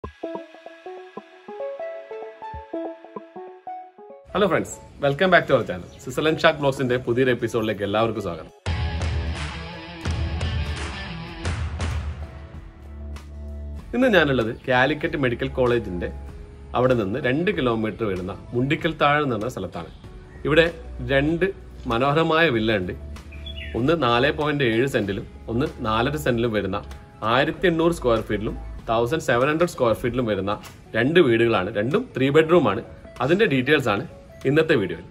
Hello friends welcome back to our channel Switzerland ഷാക്ക് ബ്ലോഗ്സിന്റെ പുതിയൊരു എപ്പിസോഡിലേക്ക് എല്ലാവർക്കും സ്വാഗതം ഇന്ന് ഞാനുള്ളത് കാലിക്കറ്റ് മെഡിക്കൽ കോളേജിന്റെ അവിടെ നിന്ന് രണ്ട് കിലോമീറ്റർ വരുന്ന മുണ്ടിക്കൽ താഴ് എന്ന് പറഞ്ഞ സ്ഥലത്താണ് ഇവിടെ രണ്ട് മനോഹരമായ വില്ല ഉണ്ട് ഒന്ന് നാല് പോയിന്റ് ഏഴ് സെന്റിലും ഒന്ന് നാലര സെന്റിലും വരുന്ന ആയിരത്തി എണ്ണൂറ് സ്ക്വയർ ഫീറ്റിലും തൗസൻഡ് സെവൻ ഹൺഡ്രഡ് സ്ക്വയർ ഫീറ്റിലും വരുന്ന രണ്ട് വീടുകളാണ് രണ്ടും ത്രീ ബെഡ്റൂം ആണ് അതിന്റെ ഡീറ്റെയിൽസ് ആണ് ഇന്നത്തെ വീഡിയോയിൽ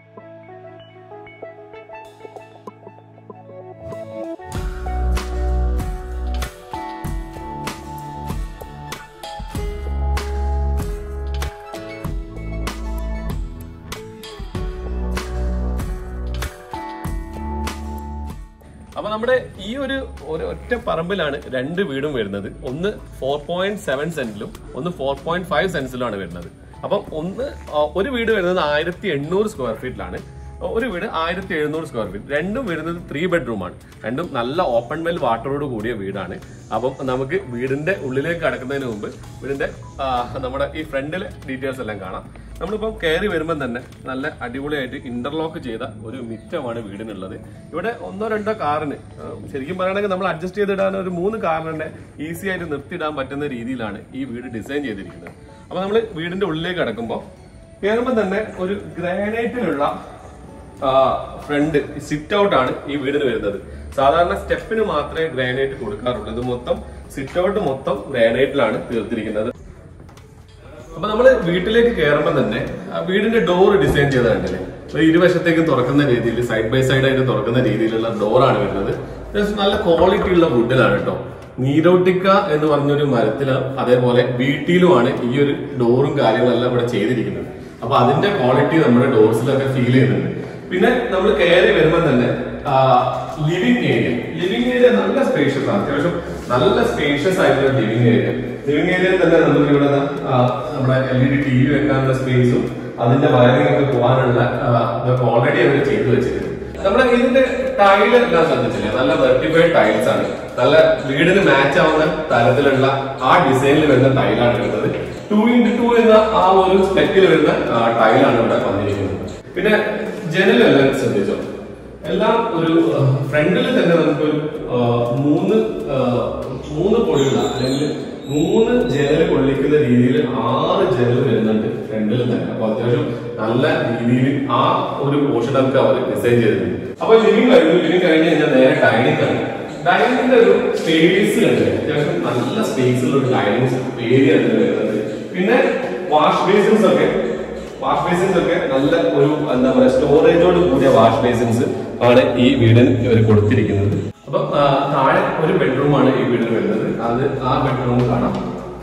അപ്പൊ നമ്മുടെ ഈ ഒരു ഒരു ഒറ്റ പറമ്പിലാണ് രണ്ട് വീടും വരുന്നത് ഒന്ന് ഫോർ പോയിന്റ് സെവൻ സെന്റിലും ഒന്ന് ഫോർ പോയിന്റ് ഫൈവ് സെന്റ്സിലുമാണ് വരുന്നത് അപ്പം ഒന്ന് ആ, ഒരു വീട് വരുന്നത് ആയിരത്തി എണ്ണൂറ് സ്ക്വയർ ഫീറ്റിലാണ് ഒരു വീട് ആയിരത്തി എഴുന്നൂറ് സ്ക്വയർ ഫീറ്റ് രണ്ടും വരുന്നത് ത്രീ ബെഡ്റൂം ആണ് രണ്ടും നല്ല ഓപ്പൺ വെൽ വാട്ടറോട് കൂടിയ വീടാണ് അപ്പം നമുക്ക് വീടിന്റെ ഉള്ളിലേക്ക് കടക്കുന്നതിന് മുമ്പ് വീടിന്റെ ആ, നമ്മുടെ ഈ ഫ്രണ്ടിലെ ഡീറ്റെയിൽസ് എല്ലാം കാണാം നമ്മളിപ്പം കയറി വരുമ്പോൾ തന്നെ നല്ല അടിപൊളിയായിട്ട് ഇന്റർലോക്ക് ചെയ്ത ഒരു മിറ്റമാണ് വീടിനുള്ളത് ഇവിടെ ഒന്നോ രണ്ടോ കാറിന് ആ, ശരിക്കും പറയുകയാണെങ്കിൽ നമ്മൾ അഡ്ജസ്റ്റ് ചെയ്തിടാൻ ഒരു മൂന്ന് കാറിനെ ഈസി ആയിട്ട് നിർത്തിയിടാൻ പറ്റുന്ന രീതിയിലാണ് ഈ വീട് ഡിസൈൻ ചെയ്തിരിക്കുന്നത് അപ്പൊ നമ്മൾ വീടിന്റെ ഉള്ളിലേക്ക് കടക്കുമ്പോൾ കയറുമ്പോൾ തന്നെ ഒരു ഗ്രാനൈറ്റിലുള്ള ഫ്രണ്ട് സിറ്റ് ഔട്ട് ആണ് ഈ വീടിന് വരുന്നത് സാധാരണ സ്റ്റെപ്പിന് മാത്രമേ ഗ്രാനൈറ്റ് കൊടുക്കാറുള്ളൂ ഇത് മൊത്തം സിറ്റ് ഔട്ട് മൊത്തം ഗ്രാനൈറ്റിലാണ് തീർത്തിരിക്കുന്നത് അപ്പൊ നമ്മള് വീട്ടിലേക്ക് കയറുമ്പോൾ തന്നെ ആ വീടിന്റെ ഡോർ ഡിസൈൻ ചെയ്തതല്ലേ ഒരു ഇരുവശത്തേക്ക് തുറക്കുന്ന രീതിയിൽ സൈഡ് ബൈ സൈഡ് ആയിട്ട് തുറക്കുന്ന രീതിയിലുള്ള ഡോറാണ് വരുന്നത് അത്യാവശ്യം നല്ല ക്വാളിറ്റി ഉള്ള വുഡിലാണ് കേട്ടോ നീരോട്ടിക്ക എന്ന് പറഞ്ഞൊരു മരത്തിലും അതേപോലെ വീട്ടിലുമാണ് ഈ ഒരു ഡോറും കാര്യങ്ങളെല്ലാം ഇവിടെ ചെയ്തിരിക്കുന്നത് അപ്പൊ അതിന്റെ ക്വാളിറ്റി നമ്മുടെ ഡോർസിലൊക്കെ ഫീൽ ചെയ്യുന്നുണ്ട് പിന്നെ നമ്മൾ കയറി വരുമ്പോൾ തന്നെ ലിവിംഗ് ഏരിയ ലിവിംഗ് ഏരിയ നല്ല സ്പേഷ്യസ് ആണ് അത്യാവശ്യം നല്ല സ്പേഷ്യസ് ആയിട്ടുള്ള ലിവിംഗ് ഏരിയ ലിവിംഗ് ഏരിയയിൽ തന്നെ നമുക്ക് ഇവിടെ ദാ, ആ, നമ്മുടെ L E D T V വെക്കാനുള്ള സ്പേസും അതിന്റെ വയറിംഗ് ഒക്കെ പോകാനുള്ള ആ, ഇതൊക്കെ ഓൾറെഡി അവർ ചെയ്തു വെച്ചിട്ടുണ്ട് നമ്മുടെ ഇതിന്റെ ടൈൽ എല്ലാം ശ്രദ്ധിച്ചില്ലേ നല്ല വെർട്ടിഫൈഡ് ടൈൽസ് ആണ് നല്ല വീടിന് മാച്ച് ആവുന്ന തരത്തിലുള്ള ആ ഡിസൈനിൽ വരുന്ന ടൈലാണ് വരുന്നത് ടു ഇൻറ്റു ടു എന്ന ആ ഒരു സ്പെക്കിൽ വരുന്ന ടൈലാണ് ഇവിടെ വന്നിരിക്കുന്നത് പിന്നെ ജനലെല്ലാം ശ്രദ്ധിച്ചോ എല്ലാം ഒരു ഫ്രണ്ടിൽ തന്നെ നമുക്കൊരു ആ, മൂന്ന് ആ, മൂന്ന് പൊടിയുള്ള അല്ലെങ്കിൽ മൂന്ന് ജനൽ കൊള്ളിക്കുന്ന രീതിയിൽ ആറ് ജനൽ വരുന്നുണ്ട് ഫ്രണ്ടിൽ തന്നെ അപ്പൊ അത്യാവശ്യം നല്ല രീതിയിൽ ആ ഒരു പോർഷനൊക്കെ അവർ ഡിസൈൻ ചെയ്തിട്ടുണ്ട് അപ്പൊ ലിവിംഗ് കഴിഞ്ഞു ലിവിംഗ് കഴിഞ്ഞ് കഴിഞ്ഞാൽ നേരെ ഡൈനിങ് ആണ് ഡൈനിങ്ങിന്റെ ഒരു സ്പേസ് കണ്ടില്ലേ അത്യാവശ്യം നല്ല സ്പേസ് ഉള്ള ഒരു ഡൈനിങ് ഏരിയ ആണ് വരുന്നത് പിന്നെ വാഷ് ബേസിൻസ് ഒക്കെ വാഷ് ബേസിൻസ് ഒക്കെ നല്ല ഒരു എന്താ പറയാ സ്റ്റോറേജോട് കൂടിയ വാഷ് ബേസിൻസ് ആണ് ഈ വീടിന് ഇവർ കൊടുത്തിരിക്കുന്നത് അപ്പൊ ആ, താഴെ ഒരു ബെഡ്റൂം ആണ് ഈ വീടിന് വരുന്നത് അത് ആ ബെഡ്റൂം കാണാം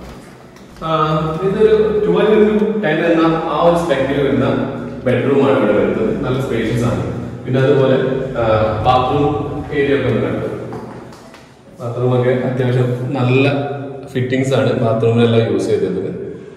ആ, ഇതൊരു ട്വൽവ് ഇൻറ്റു ടെൻ എന്ന ആ ഒരു സ്പെക്കിൽ വരുന്ന ബെഡ്റൂം ആണ് ഇവിടെ വരുന്നത് നല്ല സ്പേഷ്യസ് ആണ് പിന്നെ അതുപോലെ ബാത്റൂം ഏരിയ ഒക്കെ ഉണ്ട് ബാത്റൂം ഒക്കെ അത്യാവശ്യം നല്ല ഫിറ്റിംഗ്സ് ആണ് ബാത്റൂമിലെല്ലാം യൂസ് ചെയ്തിരുന്നത്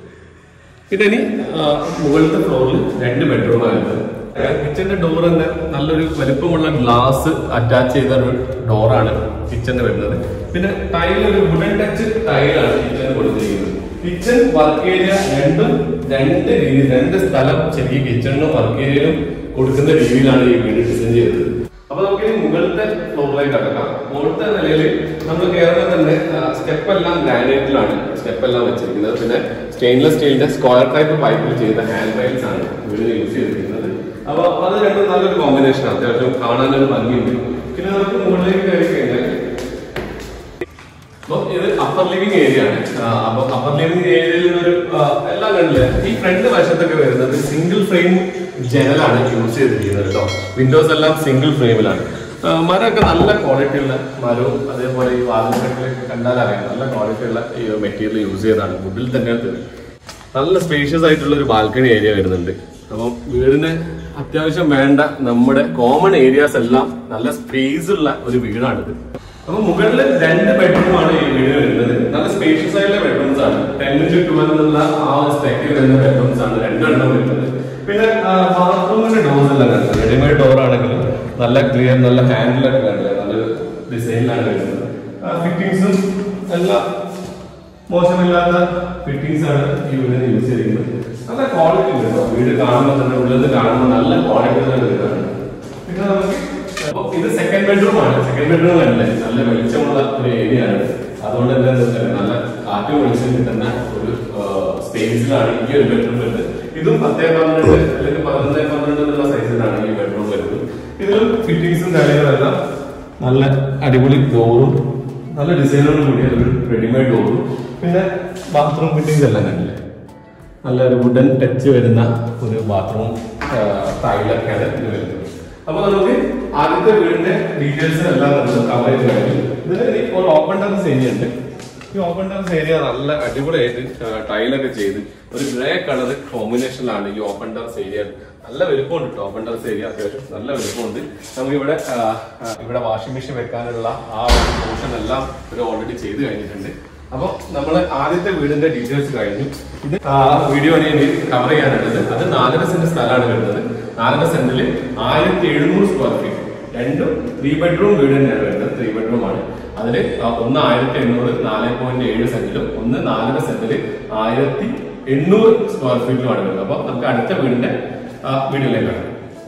പിന്നെ ഇനി ആ, മുകളിലത്തെ ഫ്ലോറിൽ രണ്ട് ബെഡ്റൂം ആയിരുന്നു കിച്ചന്റെ ഡോർ തന്നെ നല്ലൊരു വലിപ്പമുള്ള ഗ്ലാസ് അറ്റാച്ച് ചെയ്ത ഒരു ഡോറാണ് കിച്ചന് വരുന്നത് പിന്നെ ടൈൽ ഒരു വുഡൻ ടച്ച് ടൈലാണ് കിച്ചന് കൊടുത്തിരിക്കുന്നത് കിച്ചൺ വർക്ക് ഏരിയ രണ്ടും രണ്ട് രീതി രണ്ട് സ്ഥലം ശരിക്കും കിച്ചണിനും വർക്ക് ഏരിയയിലും കൊടുക്കുന്ന രീതിയിലാണ് ഈ വീട് ഡിസൈൻ ചെയ്തത് അപ്പൊ നമുക്ക് ഇനി മുകളിലത്തെ ഫ്ലോറിലേക്ക് കടക്കാം മുകളിലത്തെ നിലയിൽ നമ്മൾ കയറുമ്പോൾ തന്നെ സ്റ്റെപ്പ് എല്ലാം ഗ്രാനൈറ്റിലാണ് സ്റ്റെപ്പ് എല്ലാം വെച്ചിരിക്കുന്നത് പിന്നെ സ്റ്റെയിൻലെസ് സ്റ്റീലിന്റെ സ്ക്വയർ ടൈപ്പ് പൈപ്പിൽ ചെയ്ത ഹാൻഡ് റൈൽസ് ആണ് വീട് യൂസ് ചെയ്തിരിക്കുന്നത് അപ്പൊ അത് രണ്ടും നല്ലൊരു കോമ്പിനേഷൻ അത്യാവശ്യം കാണാനൊരു ഭംഗിയുണ്ട് പിന്നെ നമുക്ക് മുകളിലേക്ക് കയറി കഴിഞ്ഞാൽ അപ്പൊ ഇത് അപ്പർ ലിവിംഗ് ഏരിയ ആണ് ആ, അപ്പൊ അപ്പർ ലിവിംഗ് ഏരിയയിൽ ഒരു ആ, എല്ലാം കണ്ടില്ലേ ഈ ഫ്രണ്ട് വശത്തൊക്കെ വരുന്നത് സിംഗിൾ ഫ്രെയിം ജനലാണ് യൂസ് ചെയ്തിരിക്കുന്നത് കേട്ടോ വിൻഡോസ് എല്ലാം സിംഗിൾ ഫ്രെയിമിലാണ് ആ, മരമൊക്കെ നല്ല ക്വാളിറ്റി ഉള്ള മരവും അതേപോലെ ഈ വാതിലൊക്കെ കണ്ടാൽ അറിയാം നല്ല ക്വാളിറ്റി ഉള്ള ഈ മെറ്റീരിയൽ യൂസ് ചെയ്താണ് വുഡിൽ തന്നെയാണ് തീർന്നത് നല്ല സ്പേഷ്യസ് ആയിട്ടുള്ള ഒരു ബാൽക്കണി ഏരിയ വരുന്നുണ്ട് അപ്പം വീടിന് അത്യാവശ്യം വേണ്ട നമ്മുടെ കോമൺ ഏരിയാസ് എല്ലാം നല്ല സ്പേസ് ഉള്ള ഒരു വീടാണിത് അപ്പൊ മുകളിൽ രണ്ട് ബെഡ്റൂം ആണ് ഈ വീട് വരുന്നത് നല്ല സ്പേഷ്യസ് ആയിട്ടുള്ള ബെഡ്റൂംസ് ആണ് ടെൻ ടു ട്വൽവ് എന്നുള്ള ആ ഒരു സ്പെക്കിൽ വരുന്ന ബെഡ്റൂംസ് ആണ് രണ്ടെണ്ണം വരുന്നത് പിന്നെ ബാത്റൂമിന്റെ ഡോർസ് എല്ലാം കണ്ടത് റെഡിമെയ്ഡ് ഡോർ ആണെങ്കിലും നല്ല ക്ലിയർ നല്ല ഹാൻഡിലൊക്കെ കണ്ടില്ല നല്ലൊരു ഡിസൈനിലാണ് വരുന്നത് ഫിറ്റിംഗ്സും എല്ലാം മോശമില്ലാത്ത ഫിറ്റിംഗ്സ് ആണ് ഈ വീടിന് യൂസ് ചെയ്തിരിക്കുന്നത് നല്ല ക്വാളിറ്റി ഉണ്ട് കേട്ടോ വീട് കാണുമ്പോൾ തന്നെ ഉള്ളത് കാണുമ്പോൾ നല്ല ക്വാളിറ്റി ഉള്ള വീടാണ് പിന്നെ നമുക്ക് അപ്പൊ ഇത് സെക്കൻഡ് ബെഡ്റൂം ആണ് സെക്കൻഡ് ബെഡ്റൂം അല്ലേ നല്ല വെളിച്ചമുള്ള ഒരു ഏരിയ ആണ് അതുകൊണ്ട് തന്നെ എന്താ വെച്ചാൽ നല്ല കാറ്റും വെളിച്ചം കിട്ടുന്ന ഒരു സ്പേസിലാണ് ഈ ഒരു ബെഡ്റൂം വരുന്നത് ഇതും പത്തേ പന്ത്രണ്ട് അല്ലെങ്കിൽ പതിനൊന്നേ പന്ത്രണ്ട് എന്നുള്ള സൈസിലാണ് ഈ ബെഡ്റൂം വരുന്നത് ഇതിലും ഫിറ്റിംഗ്സും കാര്യങ്ങളെല്ലാം നല്ല അടിപൊളി ഡോറും നല്ല ഡിസൈനോട് കൂടിയ ഒരു റെഡിമെയ്ഡ് ഡോറും പിന്നെ ബാത്റൂം ഫിറ്റിംഗ്സ് എല്ലാം കണ്ടില്ലേ നല്ല ഒരു വുഡൻ ടച്ച് വരുന്ന ഒരു ബാത്റൂം ടൈലൊക്കെയാണ് ഇത് വരുന്നത് അപ്പൊ നമുക്ക് ആദ്യത്തെ വീടിന്റെ ഡീറ്റെയിൽസ് എല്ലാം നമ്മൾ കവർ ചെയ്ത് കഴിഞ്ഞു ഇതിന് ഇനി ഒരു ഓപ്പൺ ടെറസ് ഏരിയ ഉണ്ട് ഈ ഓപ്പൺ ടെറസ് ഏരിയ നല്ല അടിപൊളിയായിട്ട് ടൈലൊക്കെ ചെയ്ത് ഒരു ഗ്രേ കളർ കോമ്പിനേഷനിലാണ് ഈ ഓപ്പൺ ടെറസ് ഏരിയ നല്ല വലുപ്പമുണ്ട് കേട്ടോ ഓപ്പൺ ടെറസ് ഏരിയ അത്യാവശ്യം നല്ല വലുപ്പമുണ്ട് നമുക്ക് ഇവിടെ ആ, ആ, ഇവിടെ വാഷിംഗ് മെഷീൻ വെക്കാനുള്ള ആ ഒരു പോർഷൻ എല്ലാം ഒരു ഓൾറെഡി ചെയ്ത് കഴിഞ്ഞിട്ടുണ്ട് അപ്പൊ നമ്മൾ ആദ്യത്തെ വീടിന്റെ ഡീറ്റെയിൽസ് കഴിഞ്ഞു ഇത് വീഡിയോ ഇനി കവർ ചെയ്യാനുള്ളത് അത് നാലര സെന്റ് സ്ഥലമാണ് വരുന്നത് നാലര സെന്റിൽ ആയിരത്തി എഴുന്നൂറ് സ്ക്വയർ ഫീറ്റ് രണ്ടും ത്രീ ബെഡ്റൂം വീട് തന്നെയാണ് വരുന്നത് ത്രീ ബെഡ്റൂം ആണ് അതിൽ ഒന്ന് ആയിരത്തി എണ്ണൂറ് നാല് പോയിന്റ് ഏഴ് സെന്റിലും ഒന്ന് നാലര സെന്റിൽ ആയിരത്തി എണ്ണൂറ് സ്ക്വയർ ഫീറ്റിലുമാണ് വരുന്നത് അപ്പൊ നമുക്ക് അടുത്ത വീടിന്റെ വീഡിയോയിലേക്ക് കാണാം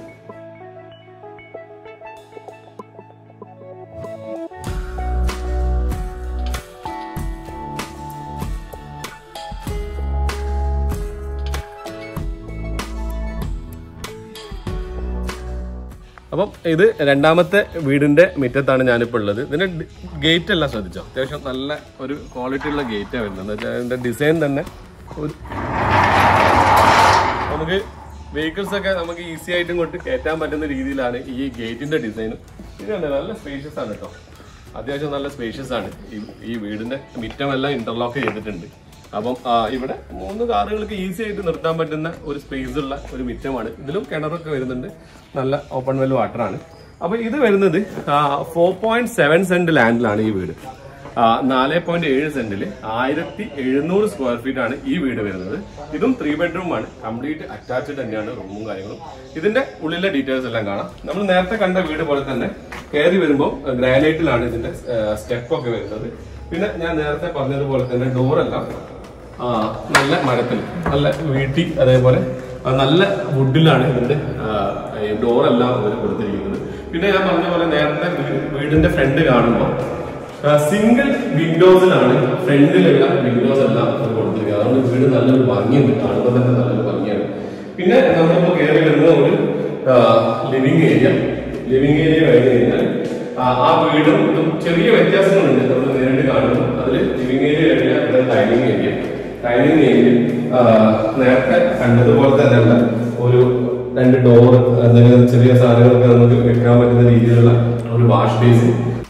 അപ്പം ഇത് രണ്ടാമത്തെ വീടിന്റെ മുറ്റത്താണ് ഞാനിപ്പോൾ ഉള്ളത് ഇതിന്റെ ഗേറ്റ് എല്ലാം ശ്രദ്ധിച്ചോ അത്യാവശ്യം നല്ല ഒരു ക്വാളിറ്റി ഉള്ള ഗേറ്റാണ് വരുന്നത് എന്ന് വെച്ചാൽ അതിന്റെ ഡിസൈൻ തന്നെ ഒരു നമുക്ക് വെഹിക്കിൾസ് ഒക്കെ നമുക്ക് ഈസി ആയിട്ട് ഇങ്ങോട്ട് കയറ്റാൻ പറ്റുന്ന രീതിയിലാണ് ഈ ഗേറ്റിന്റെ ഡിസൈനും ഇത് കണ്ടോ, നല്ല സ്പേഷ്യസ് ആണ് കേട്ടോ അത്യാവശ്യം നല്ല സ്പേഷ്യസ് ആണ് ഈ- ഈ വീടിന്റെ മിറ്റമെല്ലാം ഇന്റർലോക്ക് ചെയ്തിട്ടുണ്ട് അപ്പം ആ, ഇവിടെ മൂന്ന് കാറുകൾക്ക് ഈസി ആയിട്ട് നിർത്താൻ പറ്റുന്ന ഒരു സ്പേസ് ഉള്ള ഒരു മിറ്റമാണ് ഇതിലും കിണറൊക്കെ വരുന്നുണ്ട് നല്ല ഓപ്പൺ വെൽ വാട്ടർ ആണ് അപ്പൊ ഇത് വരുന്നത് ഫോർ പോയിന്റ് സെവൻ സെന്റ് ലാൻഡിലാണ് ഈ വീട് നാല് പോയിന്റ് ഏഴ് സെന്റില് ആയിരത്തി എഴുന്നൂറ് സ്ക്വയർ ഫീറ്റ് ആണ് ഈ വീട് വരുന്നത് ഇതും ത്രീ ബെഡ്റൂം ആണ് കംപ്ലീറ്റ് അറ്റാച്ച്ഡ് തന്നെയാണ് റൂമും കാര്യങ്ങളും ഇതിന്റെ ഉള്ളിലെ ഡീറ്റെയിൽസ് എല്ലാം കാണാം നമ്മൾ നേരത്തെ കണ്ട വീട് പോലെ തന്നെ കയറി വരുമ്പോൾ ഗ്രാനൈറ്റിലാണ് ഇതിന്റെ സ്റ്റെപ്പ് ഒക്കെ വരുന്നത് പിന്നെ ഞാൻ നേരത്തെ പറഞ്ഞതുപോലെ തന്നെ ഡോറെല്ലാം ആ, നല്ല മരത്തിൽ നല്ല വീട്ടി അതേപോലെ ആ, നല്ല വുഡിലാണ് ഇതിന്റെ ഡോറെല്ലാം അവർ കൊടുത്തിരിക്കുന്നത് പിന്നെ ഞാൻ പറഞ്ഞ പോലെ നേരത്തെ വീ- വീടിന്റെ ഫ്രണ്ട് കാണുമ്പോൾ സിംഗിൾ വിൻഡോസിലാണ് ഫ്രണ്ടിലുള്ള വിൻഡോസ് എല്ലാം അവർ കൊടുത്തിരിക്കുന്നത് അതുകൊണ്ട് വീട് നല്ലൊരു ഭംഗിയുണ്ട് കാണുമ്പോൾ തന്നെ നല്ലൊരു ഭംഗിയാണ് പിന്നെ നമ്മളിപ്പോ കയറി വരുന്ന ഒരു ലിവിംഗ് ഏരിയ ലിവിംഗ് ഏരിയ കഴിഞ്ഞ് കഴിഞ്ഞാൽ ആ ആ വീടും ഇതും ചെറിയ വ്യത്യാസങ്ങളുണ്ട് നമ്മൾ നേരിട്ട് കാണുമ്പോൾ അതിൽ ലിവിംഗ് ഏരിയ കഴിഞ്ഞാൽ ഇവിടെ ഡൈനിങ് ഏരിയ ഡൈനിങ് ഏരിയ നേരത്തെ കണ്ടതുപോലെ തന്നെയുള്ള ഒരു രണ്ട് ഡോർ എന്തെങ്കിലും ചെറിയ സാധനങ്ങളൊക്കെ നമുക്ക് വെക്കാൻ പറ്റുന്ന രീതിയിലുള്ള ഒരു വാഷ് ബേസിൻ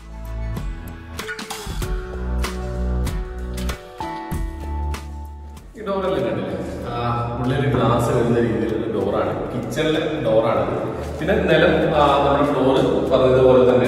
ഈ ഡോറെല്ലാം കണ്ടില്ലേ ആ, ഉള്ളിൽ ഗ്ലാസ് വരുന്ന രീതിയിലുള്ള ഡോറാണ് കിച്ചണിലെ ഡോറാണ് പിന്നെ നിലം ആ, നമ്മുടെ ഫ്ലോറ് പറഞ്ഞതുപോലെ തന്നെ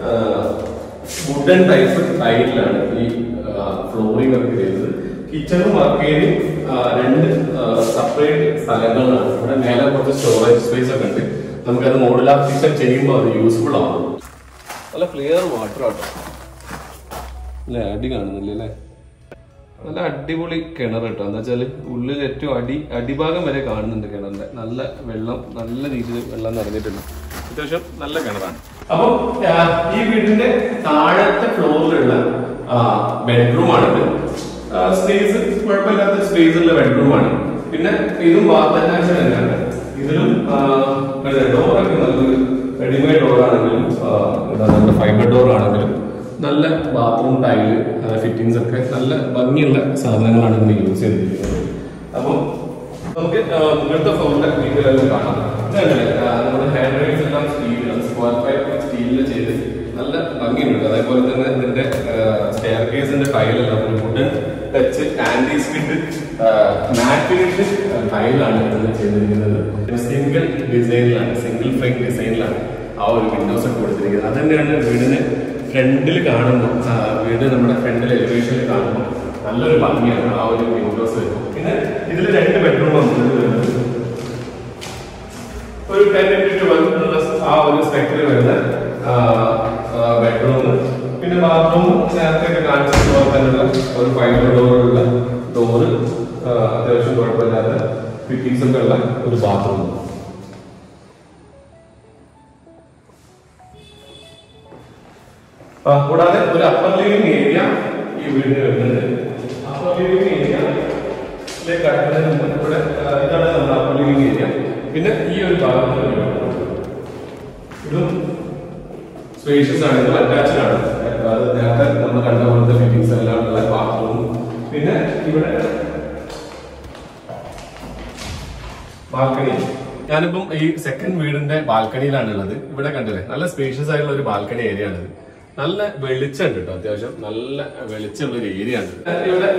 വുഡൻ ടൈപ്പ് ടൈലിലാണ് ഈ ഫ്ലോറിംഗ് ഒക്കെ ചെയ്യുന്നത് കിച്ചണും വർക്കേരിയും രണ്ട് സെപ്പറേറ്റ് സ്ഥലങ്ങളാണ് ഇവിടെ മേലെ കുറച്ച് സ്റ്റോറേജ് സ്പേസ് ഒക്കെ ഉണ്ട് നമുക്കത് മോഡുലാർ കിച്ചൺ ചെയ്യുമ്പോൾ അത് യൂസ്ഫുൾ ആവും നല്ല ക്ലിയർ വാട്ടർ ആട്ടോ അല്ലേ അടി കാണുന്നില്ലേ അല്ലേ നല്ല അടിപൊളി കിണർ കേട്ടോ എന്താ വെച്ചാല് ഉള്ളിൽ ഏറ്റവും അടി അടിഭാഗം വരെ കാണുന്നുണ്ട് കിണറിന്റെ നല്ല വെള്ളം നല്ല രീതിയിൽ വെള്ളം നിറഞ്ഞിട്ടുണ്ട് അത്യാവശ്യം നല്ല കിണറാണ് അപ്പൊ ഈ വീടിന്റെ താഴത്തെ ഫ്ലോറിലുള്ള ബെഡ്റൂം ആണിത് സ്പേസ് കുഴപ്പമില്ലാത്ത സ്പേസ് ഉള്ള ബെഡ്റൂം ആണ് പിന്നെ ഇതും ബാത്തന്നാച്ച തന്നെയാണ് ഇതിലും ഡോറൊക്കെ നല്ലൊരു റെഡിമെയ്ഡ് ഡോർ ആണെങ്കിലും ആ, എന്താ നമ്മുടെ ഫൈബർ ഡോർ ആണെങ്കിലും നല്ല ബാത്റൂം ടൈല് ഫിറ്റിംഗ്സ് ഒക്കെ നല്ല ഭംഗിയുള്ള സാധനങ്ങളാണ് ഇതിന് യൂസ് ചെയ്തിരിക്കുന്നത് അപ്പം നമുക്ക് ആ, മുകളിലത്തെ ഫ്ലോറിന്റെ വീട്ടിലെല്ലാം കാണാം ഇതല്ലേ ആ, നമ്മുടെ ഹാൻഡ് റൈൽസ് എല്ലാം സ്റ്റീൽ സ്ക്വയർ പൈപ്പ് സ്റ്റീലിൽ ചെയ്ത് നല്ല ഭംഗിയുണ്ട് അതേപോലെ തന്നെ ഇതിന്റെ സ്റ്റെയർ കേസിന്റെ ടൈലെല്ലാം ഒരു wooden touch anti skid matt finish ടൈലാണ് ഇതിൽ ചെയ്തിരിക്കുന്നത് സിംഗിൾ ഡിസൈനിലാണ് സിംഗിൾ ഫ്രെയിം ഡിസൈനിലാണ് ആ ഒരു വിൻഡോസ് ഒക്കെ കൊടുത്തിരിക്കുന്നത് അത് തന്നെയാണ് വീടിന് ഫ്രണ്ടിൽ കാണുമ്പോൾ ആ, വീട് നമ്മുടെ ഫ്രണ്ടിൽ എലിവേഷനിൽ കാണുമ്പോൾ നല്ലൊരു ഭംഗിയാണ് ആ ഒരു വിൻഡോസ് വരുമ്പോൾ പിന്നെ ഇതിൽ രണ്ട് ബെഡ്റൂം വരുന്നത് ഒരു ടെൻ ഇൻറ്റു വൺ ആ ഒരു സ്പെക്ടറിൽ വരുന്ന ബെഡ്റൂം പിന്നെ ബാത്റൂം നേരത്തെ ഒക്കെ കാണിച്ചതുപോലെ തന്നെയുള്ള ഒരു ഫൈബർ ഡോറുള്ള ആ, അത്യാവശ്യം കുഴപ്പമില്ലാത്ത ഫിറ്റിംഗ്സ് ഒക്കെ ഉള്ള ഒരു ബാത്റൂം ആ, കൂടാതെ ഒരു അപ്പർ ലിവിംഗ് ഏരിയ ഈ വീടിന് വരുന്നുണ്ട് അപ്പർ ലിവിംഗ് ഏരിയ കടക്കുന്നതിന് മുമ്പ് ഇവിടെ ആ, ഇതാണ് നമ്മുടെ അപ്പർ ലിവിംഗ് ഏരിയ പിന്നെ ഈ ഒരു ഭാഗത്ത് ഒരു വീട്. ഇതും സ്പേഷ്യസ് ആണ് ഇത് അറ്റാച്ച്ഡ് ആണ് അത് നേരത്തെ നമ്മൾ കണ്ട പോലത്തെ ഫിറ്റിംഗ്സ് എല്ലാം ഉള്ള ബാത്റൂം പിന്നെ ഇവിടെ ബാൽക്കണി ഞാനിപ്പം ഈ സെക്കൻഡ് വീടിന്റെ ബാൽക്കണിയിലാണ് ഉള്ളത് ഇവിടെ കണ്ടില്ലേ നല്ല സ്പേഷ്യസ് ആയിട്ടുള്ള ഒരു ബാൽക്കണി ഏരിയ ആണിത് നല്ല വെളിച്ചമുണ്ട് കേട്ടോ അത്യാവശ്യം നല്ല വെളിച്ചമുള്ള ഒരു ഏരിയ ആണ് ഇവിടെ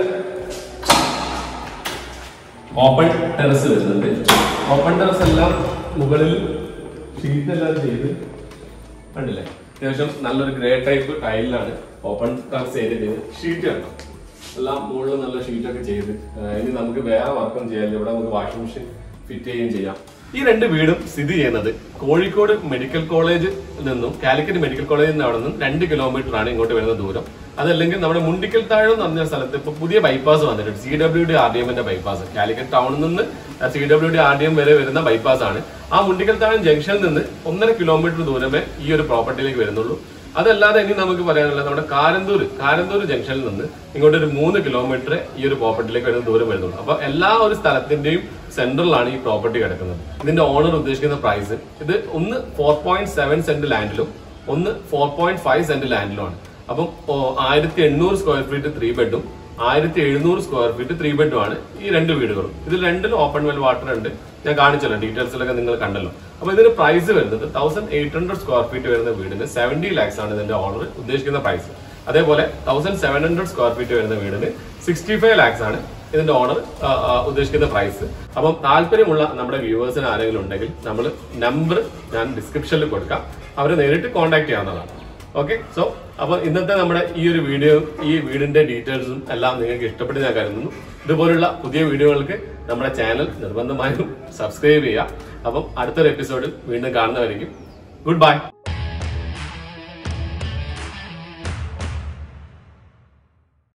ഓപ്പൺ ടെറസ് വരുന്നുണ്ട് ഓപ്പൺ ടെറസ് എല്ലാം മുകളിൽ ഷീറ്റ് എല്ലാം ചെയ്ത് കണ്ടില്ലേ അത്യാവശ്യം നല്ലൊരു ഗ്രേ ടൈപ്പ് ടൈലിലാണ് ഓപ്പൺ ടെറസ് ഏരിയ ചെയ്ത് ഷീറ്റ് കണ്ടോ എല്ലാം മുകളിൽ നല്ല ഷീറ്റ് ഒക്കെ ചെയ്ത് ആ, ഇനി നമുക്ക് വേറെ വർക്കും ചെയ്യാൻ ഇവിടെ നമുക്ക് വാഷിംഗ് മെഷീൻ ഫിറ്റ് ചെയ്യുകയും ചെയ്യാം ഈ രണ്ട് വീടും സ്ഥിതി ചെയ്യുന്നത് കോഴിക്കോട് മെഡിക്കൽ കോളേജിൽ നിന്നും കാലിക്കറ്റ് മെഡിക്കൽ കോളേജിൽ നിന്ന് അവിടെ നിന്നും രണ്ട് കിലോമീറ്റർ ആണ് ഇങ്ങോട്ട് വരുന്ന ദൂരം അതല്ലെങ്കിൽ നമ്മുടെ മുണ്ടിക്കൽ താഴം എന്ന് പറഞ്ഞ സ്ഥലത്ത് ഇപ്പൊ പുതിയ ബൈപ്പാസ് വന്നിട്ടുണ്ട് C W D R D എമ്മിന്റെ ബൈപ്പാസ് കാലിക്കറ്റ് ടൗണിൽ നിന്ന് C W D R D M വരെ വരുന്ന ബൈപ്പാസ് ആണ് ആ മുണ്ടിക്കൽ താഴം ജംഗ്ഷനിൽ നിന്ന് ഒന്നര കിലോമീറ്റർ ദൂരമേ ഈ ഒരു പ്രോപ്പർട്ടിയിലേക്ക് വരുന്നുള്ളൂ അതല്ലാതെ ഇനി നമുക്ക് പറയാനുള്ളത് നമ്മുടെ കാരന്തൂർ കാരന്തൂർ ജംഗ്ഷനിൽ നിന്ന് ഇങ്ങോട്ട് ഒരു മൂന്ന് കിലോമീറ്റർ ഈ ഒരു പ്രോപ്പർട്ടിയിലേക്ക് വരുന്ന ദൂരം വരുന്നുള്ളൂ അപ്പൊ എല്ലാ ഒരു സ്ഥലത്തിന്റെയും സെന്ററിലാണ് ഈ പ്രോപ്പർട്ടി കിടക്കുന്നത് ഇതിന്റെ ഓണർ ഉദ്ദേശിക്കുന്ന പ്രൈസ് ഇത് ഒന്ന് ഫോർ പോയിന്റ് സെവൻ സെന്റ് ലാൻഡിലും ഒന്ന് ഫോർ പോയിന്റ് ഫൈവ് സെന്റ് ലാൻഡിലുമാണ് അപ്പം ആയിരത്തി എണ്ണൂറ് സ്ക്വയർ ഫീറ്റ് ത്രീ ബെഡും ആയിരത്തി എഴുന്നൂറ് സ്ക്വയർ ഫീറ്റ് ത്രീ ബെഡും ആണ് ഈ രണ്ട് വീടുകളും ഇതിൽ രണ്ടിലും ഓപ്പൺ വെൽ വാട്ടർ ഉണ്ട് ഞാൻ കാണിച്ചല്ലോ ഡീറ്റെയിൽസിലൊക്കെ നിങ്ങൾ കണ്ടല്ലോ അപ്പൊ ഇതിന് പ്രൈസ് വരുന്നത് thousand eight hundred square feet വരുന്ന വീടിന് സെവന്റി ലാക്സ് ആണ് ഇതിന്റെ ഓണർ ഉദ്ദേശിക്കുന്ന പ്രൈസ് അതേപോലെ thousand seven hundred square feet വരുന്ന വീടിന് സിക്സ്റ്റി ഫൈവ് ലാക്സ് ആണ് ഇതിന്റെ ഓണർ ഉദ്ദേശിക്കുന്ന പ്രൈസ് അപ്പം താല്പര്യമുള്ള നമ്മുടെ വ്യൂവേഴ്സിന് ആരെങ്കിലും ഉണ്ടെങ്കിൽ നമ്മൾ നമ്പർ ഞാൻ ഡിസ്ക്രിപ്ഷനിൽ കൊടുക്കാം അവരെ നേരിട്ട് കോൺടാക്ട് ചെയ്യാവുന്നതാണ് ഓക്കെ സോ അപ്പൊ ഇന്നത്തെ നമ്മുടെ ഈ ഒരു വീഡിയോ ഈ വീടിന്റെ ഡീറ്റെയിൽസും എല്ലാം നിങ്ങൾക്ക് ഇഷ്ടപ്പെട്ട് ഞാൻ കരുതുന്നു ഇതുപോലുള്ള പുതിയ വീഡിയോകൾക്ക് നമ്മുടെ ചാനൽ നിർബന്ധമായും സബ്സ്ക്രൈബ് ചെയ്യുക അപ്പം അടുത്തൊരു എപ്പിസോഡിൽ വീണ്ടും കാണുന്നവരെയും ഗുഡ് ബൈ